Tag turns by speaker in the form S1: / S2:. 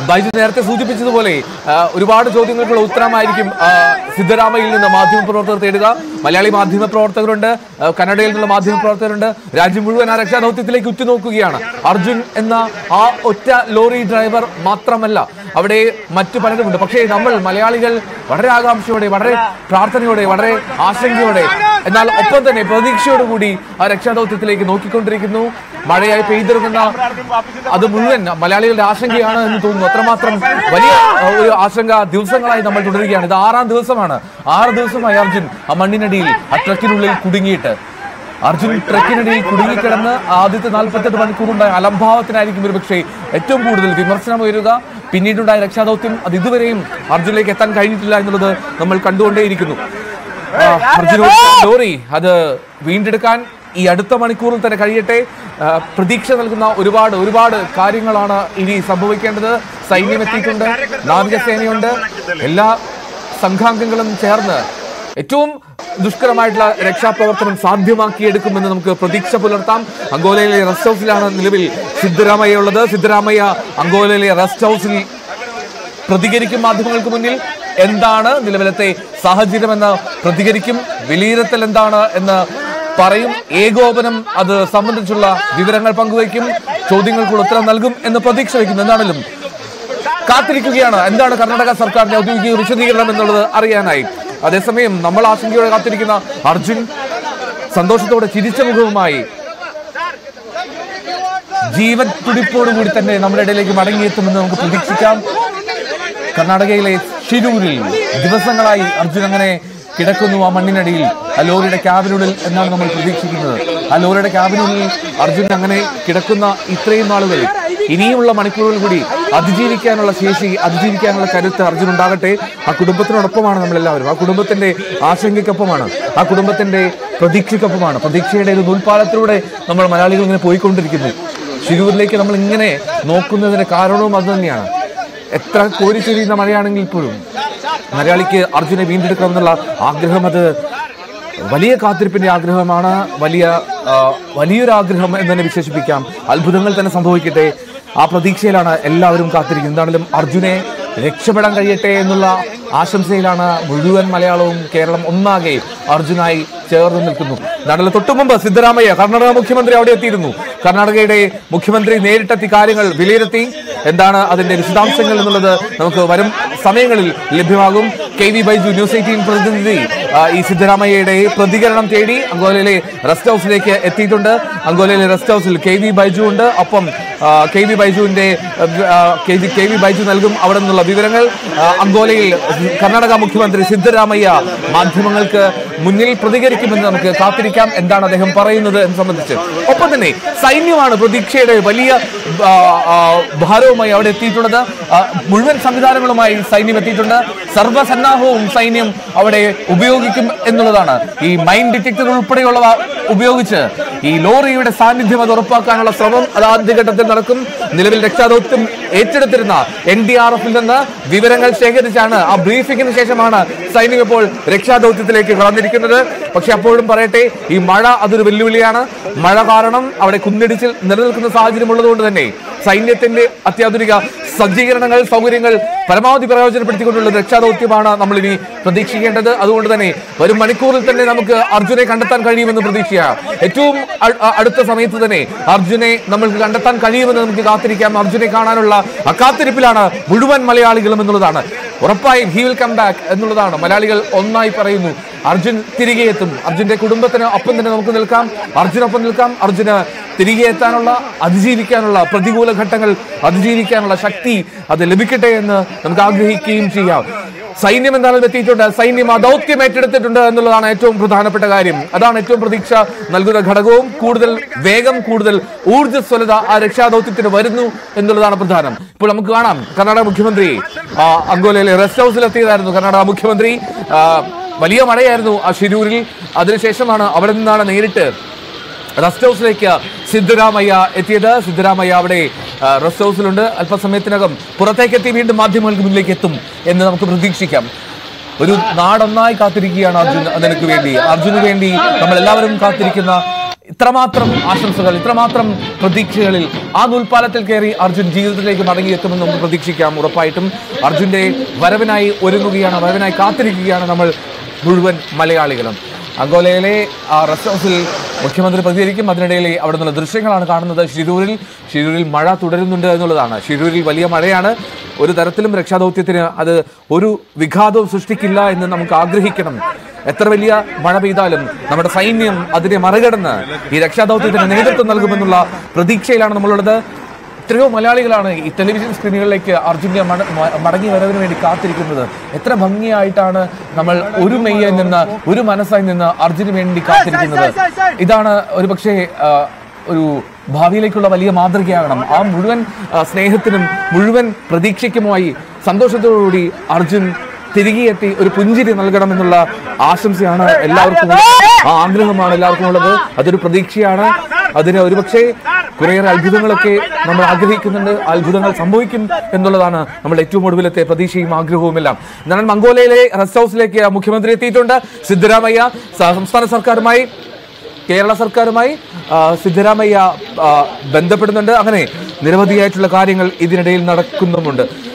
S1: ബൈജു നേരത്തെ സൂചിപ്പിച്ചതുപോലെ ആ, ഒരുപാട് ചോദ്യങ്ങൾക്കുള്ള ഉത്തരമായിരിക്കും ആ, സിദ്ധരാമയ്യയിൽ നിന്ന് മാധ്യമപ്രവർത്തകർ തേടുക മലയാളി മാധ്യമപ്രവർത്തകരുണ്ട് ആ, കന്നഡയിൽ നിന്നുള്ള മാധ്യമപ്രവർത്തകരുണ്ട് രാജ്യം മുഴുവൻ ആ രക്ഷാദൗത്യത്തിലേക്ക് ഉറ്റുനോക്കുകയാണ് അർജുൻ എന്ന ആ ഒറ്റ ലോറി ഡ്രൈവർ മാത്രമല്ല അവിടെ മറ്റു പലരുമുണ്ട് പക്ഷേ നമ്മൾ മലയാളികൾ വളരെ ആകാംക്ഷയോടെ വളരെ പ്രാർത്ഥനയോടെ വളരെ ആശങ്കയോടെ എന്നാൽ ഒപ്പം തന്നെ പ്രതീക്ഷയോടുകൂടി ആ രക്ഷാദൗത്യത്തിലേക്ക് നോക്കിക്കൊണ്ടിരിക്കുന്നു മഴയായി പെയ്തിറങ്ങുന്ന അത് മുഴുവൻ മലയാളികളുടെ ആശങ്കയാണ് എന്ന് തോന്നുന്നു അത്രമാത്രം വലിയ ആ, ഒരു ആശങ്ക ദിവസങ്ങളായി നമ്മൾ തുടരുകയാണ് ഇത് ആറാം ദിവസമാണ് ആറ് ദിവസമായി അർജുൻ ആ മണ്ണിനടിയിൽ ആ ട്രക്കിനുള്ളിൽ കുടുങ്ങിയിട്ട് അർജുൻ ട്രക്കിനിടയിൽ കുടുങ്ങിക്കിടന്ന് ആദ്യത്തെ നാൽപ്പത്തെട്ട് മണിക്കൂറുണ്ടായ അലംഭാവത്തിനായിരിക്കും ഒരു പക്ഷേ ഏറ്റവും കൂടുതൽ വിമർശനം ഉയരുക പിന്നീടുണ്ടായ രക്ഷാദൗത്യം അത് ഇതുവരെയും അർജുനിലേക്ക് എത്താൻ കഴിഞ്ഞിട്ടില്ല എന്നുള്ളത് നമ്മൾ കണ്ടുകൊണ്ടേയിരിക്കുന്നു ആ, അർജുൻ ഓടിച്ച ലോറി അത് വീണ്ടെടുക്കാൻ ഈ അടുത്ത മണിക്കൂറിൽ തന്നെ കഴിയട്ടെ ആ, പ്രതീക്ഷ നൽകുന്ന ഒരുപാട് ഒരുപാട് കാര്യങ്ങളാണ് ഇനി സംഭവിക്കേണ്ടത് സൈന്യം എത്തിയിട്ടുണ്ട് നാവികസേനയുണ്ട് എല്ലാ സംഘാംഗങ്ങളും ചേർന്ന് ഏറ്റവും ദുഷ്കരമായിട്ടുള്ള രക്ഷാപ്രവർത്തനം സാധ്യമാക്കിയെടുക്കുമെന്ന് നമുക്ക് പ്രതീക്ഷ പുലർത്താം അങ്കോലയിലെ റെസ്റ്റ് ഹൗസിലാണ് നിലവിൽ സിദ്ധരാമയ്യ ഉള്ളത് സിദ്ധരാമയ്യ അങ്കോലയിലെ റെസ്റ്റ് ഹൗസിൽ പ്രതികരിക്കും മാധ്യമങ്ങൾക്ക് മുന്നിൽ എന്താണ് നിലവിലത്തെ സാഹചര്യമെന്ന് പ്രതികരിക്കും വിലയിരുത്തൽ എന്താണ് എന്ന് പറയും ഏകോപനം അത് സംബന്ധിച്ചുള്ള വിവരങ്ങൾ പങ്കുവയ്ക്കും ചോദ്യങ്ങൾക്കുള്ള ഉത്തരം നൽകും എന്ന് പ്രതീക്ഷ വയ്ക്കുന്നു എന്താണെങ്കിലും കാത്തിരിക്കുകയാണ് എന്താണ് കർണാടക സർക്കാരിന്റെ ഔദ്യോഗിക വിശദീകരണം എന്നുള്ളത് അറിയാനായി അതേസമയം നമ്മൾ ആശങ്കയോടെ കാത്തിരിക്കുന്ന അർജുൻ സന്തോഷത്തോടെ ചിരിച്ച മുഖവുമായി ജീവൻ തുടിപ്പോടുകൂടി തന്നെ നമ്മുടെ ഇടയിലേക്ക് മടങ്ങിയെത്തുമെന്ന് നമുക്ക് പ്രതീക്ഷിക്കാം കർണാടകയിലെ ഷിരൂരിൽ ദിവസങ്ങളായി അർജുൻ അങ്ങനെ കിടക്കുന്നു ആ മണ്ണിനടിയിൽ ആ ലോറിയുടെ ക്യാബിനുള്ളിൽ എന്നാണ് നമ്മൾ പ്രതീക്ഷിക്കുന്നത് ആ ലോറിയുടെ ക്യാബിനുള്ളിൽ അർജുൻ അങ്ങനെ കിടക്കുന്ന ഇത്രയും നാളുകൾ ഇനിയുമുള്ള മണിക്കൂറുകൾ കൂടി അതിജീവിക്കാനുള്ള ശേഷി അതിജീവിക്കാനുള്ള കരുത്ത് അർജുൻ ഉണ്ടാകട്ടെ ആ കുടുംബത്തിനോടൊപ്പമാണ് നമ്മളെല്ലാവരും ആ കുടുംബത്തിന്റെ ആശങ്കയ്ക്കൊപ്പമാണ് ആ കുടുംബത്തിന്റെ പ്രതീക്ഷയ്ക്കൊപ്പമാണ് പ്രതീക്ഷയുടെ ഒരു നൂൽപ്പാലത്തിലൂടെ നമ്മൾ മലയാളികൾ ഇങ്ങനെ പോയിക്കൊണ്ടിരിക്കുന്നു ശിരൂരിലേക്ക് നമ്മൾ ഇങ്ങനെ നോക്കുന്നതിന് കാരണവും അത് തന്നെയാണ് എത്ര കോരിച്ചൊരിയുന്ന മഴയാണെങ്കിൽ പോലും മലയാളിക്ക് അർജുനെ വീണ്ടെടുക്കണമെന്നുള്ള ആഗ്രഹം അത് വലിയ കാത്തിരിപ്പിന്റെ ആഗ്രഹമാണ് വലിയ ആ, വലിയൊരു ആഗ്രഹം എന്ന് തന്നെ വിശേഷിപ്പിക്കാം അത്ഭുതങ്ങൾ തന്നെ സംഭവിക്കട്ടെ ആ പ്രതീക്ഷയിലാണ് എല്ലാവരും കാത്തിരിക്കുന്നത് എന്താണെങ്കിലും അർജുനെ രക്ഷപ്പെടാൻ കഴിയട്ടെ എന്നുള്ള ആശംസയിലാണ് മുഴുവൻ മലയാളവും കേരളം ഒന്നാകെ അർജുനായി ചേർന്ന് നിൽക്കുന്നു നാട്ടിലെ തൊട്ടു മുമ്പ് സിദ്ധരാമയ്യ കർണാടക മുഖ്യമന്ത്രി അവിടെ എത്തിയിരുന്നു കർണാടകയുടെ മുഖ്യമന്ത്രി നേരിട്ടെത്തി കാര്യങ്ങൾ വിലയിരുത്തി എന്താണ് അതിന്റെ വിശദാംശങ്ങൾ എന്നുള്ളത് നമുക്ക് വരും സമയങ്ങളിൽ ലഭ്യമാകും K V Baiju news eighteen പ്രതിനിധി ആ, ഈ സിദ്ധരാമയ്യയുടെ പ്രതികരണം തേടി അങ്കോലയിലെ റെസ്റ്റ് ഹൗസിലേക്ക് എത്തിയിട്ടുണ്ട് അങ്കോലയിലെ റെസ്റ്റ് ഹൗസിൽ കെ വി ബൈജു ഉണ്ട് ഒപ്പം ആ, കെ വി ബൈജുവിന്റെ ആ, K V K V Baiju നൽകും അവിടെ നിന്നുള്ള വിവരങ്ങൾ ആ, അങ്കോലയിൽ കർണാടക മുഖ്യമന്ത്രി സിദ്ധരാമയ്യ മാധ്യമങ്ങൾക്ക് മുന്നിൽ പ്രതികരിക്കുമെന്ന് നമുക്ക് കാത്തിരിക്കാം എന്താണ് അദ്ദേഹം പറയുന്നത് എന്ന് സംബന്ധിച്ച് ഒപ്പം തന്നെ സൈന്യമാണ് പ്രതീക്ഷയുടെ വലിയ ആ, ആ, ഭാരവുമായി അവിടെ എത്തിയിട്ടുള്ളത് ആ, മുഴുവൻ സംവിധാനങ്ങളുമായി സൈന്യം എത്തിയിട്ടുണ്ട് സർവ്വസന്നാഹവും സൈന്യം അവിടെ ഉപയോഗിക്കും എന്നുള്ളതാണ് ഈ മൈൻ ഡിറ്റക്ടർ ഉൾപ്പെടെയുള്ളവ ഉപയോഗിച്ച് ഈ ലോറിയുടെ സാന്നിധ്യം അത് ഉറപ്പാക്കാനുള്ള ശ്രമം അത് ആദ്യഘട്ടത്തിൽ നടക്കും നിലവിൽ രക്ഷാദൗത്യം ഏറ്റെടുത്തിരുന്ന എൻ ഡി ആർ എഫിൽ നിന്ന് വിവരങ്ങൾ ശേഖരിച്ചാണ് ആ ബ്രീഫിംഗിന് ശേഷമാണ് സൈന്യം ഇപ്പോൾ രക്ഷാദൗത്യത്തിലേക്ക് കടന്നിരിക്കുന്നത് പക്ഷെ അപ്പോഴും പറയട്ടെ ഈ മഴ അതൊരു വെല്ലുവിളിയാണ് മഴ കാരണം അവിടെ കുന്നിടിച്ചിൽ നിലനിൽക്കുന്ന സാഹചര്യം ഉള്ളതുകൊണ്ട് തന്നെ സൈന്യത്തിന്റെ അത്യാധുനിക സജ്ജീകരണങ്ങൾ സൗകര്യങ്ങൾ പരമാവധി പ്രയോജനപ്പെടുത്തിക്കൊണ്ടുള്ള രക്ഷാദൗത്യമാണ് നമ്മൾ ഇനി പ്രതീക്ഷിക്കേണ്ടത് അതുകൊണ്ട് തന്നെ വരും മണിക്കൂറിൽ തന്നെ നമുക്ക് അർജുനെ കണ്ടെത്താൻ കഴിയുമെന്ന് പ്രതീക്ഷിക്കാം ഏറ്റവും അ- അ- അടുത്ത സമയത്ത് തന്നെ അർജുനെ നമ്മൾക്ക് കണ്ടെത്താൻ കഴിയുമെന്ന് നമുക്ക് കാത്തിരിക്കാം അർജുനെ കാണാനുള്ള അക്കാത്തിരിപ്പിലാണ് മുഴുവൻ മലയാളികളും എന്നുള്ളതാണ് ഉറപ്പായും ഹി വിൽ കം ബാക്ക് എന്നുള്ളതാണ് മലയാളികൾ ഒന്നായി പറയുന്നു അർജുൻ തിരികെ എത്തും അർജുന്റെ കുടുംബത്തിന് ഒപ്പം തന്നെ നമുക്ക് നിൽക്കാം അർജുനൊപ്പം നിൽക്കാം അർജുന് തിരികെ എത്താനുള്ള അതിജീവിക്കാനുള്ള പ്രതികൂല ഘട്ടങ്ങൾ അതിജീവിക്കാനുള്ള ശക്തി അത് ലഭിക്കട്ടെ എന്ന് നമുക്ക് ആഗ്രഹിക്കുകയും ചെയ്യാം സൈന്യം എന്തായാലും എത്തിയിട്ടുണ്ട് സൈന്യം ആ ദൗത്യം ഏറ്റെടുത്തിട്ടുണ്ട് എന്നുള്ളതാണ് ഏറ്റവും പ്രധാനപ്പെട്ട കാര്യം അതാണ് ഏറ്റവും പ്രതീക്ഷ നൽകുന്ന ഘടകവും കൂടുതൽ വേഗം കൂടുതൽ ഊർജ്ജസ്വലത ആ രക്ഷാദൗത്യത്തിന് വരുന്നു എന്നുള്ളതാണ് പ്രധാനം ഇപ്പോൾ നമുക്ക് കാണാം കർണാടക മുഖ്യമന്ത്രി ആ, അങ്കോലയിലെ റെസ്റ്റ് ഹൗസിൽ എത്തിയതായിരുന്നു കർണാടക മുഖ്യമന്ത്രി ആ, വലിയ മഴയായിരുന്നു ആ ഷിരൂരിൽ അതിനുശേഷമാണ് അവിടെ നിന്നാണ് നേരിട്ട് റെസ്റ്റ് ഹൗസിലേക്ക് സിദ്ധരാമയ്യ എത്തിയത് സിദ്ധരാമയ്യ അവിടെ ആ, റെസ്റ്റ് ഹൗസിലുണ്ട് അല്പസമയത്തിനകം പുറത്തേക്ക് എത്തി വീണ്ടും മാധ്യമങ്ങൾക്ക് മുന്നിലേക്ക് എത്തും എന്ന് നമുക്ക് പ്രതീക്ഷിക്കാം ഒരു നാടൊന്നായി കാത്തിരിക്കുകയാണ് അർജുൻ അതിനു വേണ്ടി അർജുന് വേണ്ടി നമ്മൾ എല്ലാവരും കാത്തിരിക്കുന്ന ഇത്രമാത്രം ആശംസകൾ ഇത്രമാത്രം പ്രതീക്ഷകളിൽ ആ നൂൽപ്പാലത്തിൽ കയറി അർജുൻ ജീവിതത്തിലേക്ക് മടങ്ങിയെത്തുമെന്ന് നമുക്ക് പ്രതീക്ഷിക്കാം ഉറപ്പായിട്ടും അർജുന്റെ വരവിനായി ഒരുങ്ങുകയാണ് വരവിനായി കാത്തിരിക്കുകയാണ് നമ്മൾ മുഴുവൻ മലയാളികളും അങ്കോലയിലെ ആ റെസ്റ്റ് ഹൗസിൽ മുഖ്യമന്ത്രി പ്രതികരിക്കും അതിനിടയിലെ അവിടെ നിന്നുള്ള ദൃശ്യങ്ങളാണ് കാണുന്നത് ഷിരൂരിൽ ഷിരൂരിൽ മഴ തുടരുന്നുണ്ട് എന്നുള്ളതാണ് ഷിരൂരിൽ വലിയ മഴയാണ് ഒരു തരത്തിലും രക്ഷാദൗത്യത്തിന് അത് ഒരു വിഘാതവും സൃഷ്ടിക്കില്ല എന്ന് നമുക്ക് ആഗ്രഹിക്കണം എത്ര വലിയ മഴ പെയ്താലും നമ്മുടെ സൈന്യം അതിനെ മറികടന്ന് ഈ രക്ഷാദൗത്യത്തിന് നേതൃത്വം നൽകുമെന്നുള്ള പ്രതീക്ഷയിലാണ് നമ്മളുള്ളത് എത്രയോ മലയാളികളാണ് ഈ ടെലിവിഷൻ സ്ക്രീനുകളിലേക്ക് അർജുന്റെ മട- മ- മടങ്ങി വരവിന് വേണ്ടി കാത്തിരിക്കുന്നത് എത്ര ഭംഗിയായിട്ടാണ് നമ്മൾ ഒരു മെയ്യായി നിന്ന് ഒരു മനസ്സായി നിന്ന് അർജുന് വേണ്ടി കാത്തിരിക്കുന്നത് ഇതാണ് ഒരു പക്ഷേ ഒരു ഭാവിയിലേക്കുള്ള വലിയ മാതൃകയാകണം ആ മുഴുവൻ ആ, സ്നേഹത്തിനും മുഴുവൻ പ്രതീക്ഷയ്ക്കുമായി സന്തോഷത്തോടുകൂടി അർജുൻ തിരികെ എത്തി ഒരു പുഞ്ചിരി നൽകണമെന്നുള്ള ആശംസയാണ് എല്ലാവർക്കും ഉള്ളത്. ആ ആഗ്രഹമാണ് എല്ലാവർക്കും ഉള്ളത് അതൊരു പ്രതീക്ഷയാണ് അതിന് ഒരുപക്ഷെ കുറേയേറെ അത്ഭുതങ്ങളൊക്കെ നമ്മൾ ആഗ്രഹിക്കുന്നുണ്ട് അത്ഭുതങ്ങൾ സംഭവിക്കും എന്നുള്ളതാണ് നമ്മുടെ ഏറ്റവും ഒടുവിലത്തെ പ്രതീക്ഷയും ആഗ്രഹവും എല്ലാം എന്നാൽ മംഗോലയിലെ റെസ്റ്റ് ഹൗസിലേക്ക് മുഖ്യമന്ത്രി എത്തിയിട്ടുണ്ട് സിദ്ധരാമയ്യ സ- സംസ്ഥാന സർക്കാരുമായി കേരള സർക്കാരുമായി ആ, സിദ്ധരാമയ്യ ആ, ബന്ധപ്പെടുന്നുണ്ട് അങ്ങനെ നിരവധിയായിട്ടുള്ള കാര്യങ്ങൾ ഇതിനിടയിൽ നടക്കുന്നുമുണ്ട്